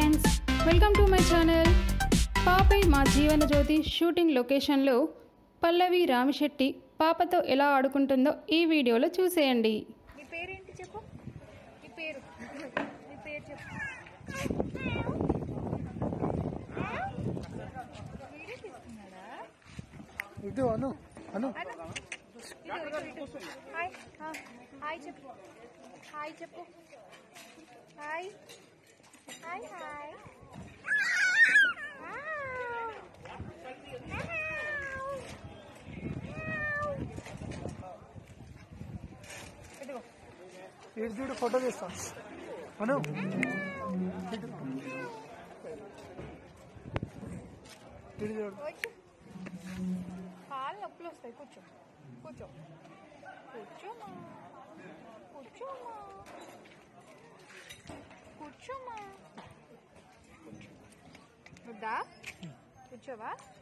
friends welcome to my channel పాపై మా జీవన జ్యోతి shooting లొకేషన్లో పల్లవి రామిశెట్టి పాపతో ఎలా ఆడుకుంటుందో ఈ వీడియోలో చూసేయండి నీ పేరేంటి చెప్పు నీ పేరు నీ పేరు చెప్పు వీడియో తీసుకున్నాడా ఇటు అను అను అను ఇటు ఇటు ఇటు హాయ్ ఆ, హాయ్ చెప్పు హాయ్ చెప్పు హాయ్ హాయ్ హాయ్ ఇదిగో ఇటు చూడు ఫోటో తీస్తా అను ఇటు ఇటు చూడు కూర్చో కాళ్ళు నొప్పులు వస్తాయి కూర్చో కూర్చో కూర్చోమా కూర్చోమా కూర్చోమా కూర్చో వద్దా కూర్చోవా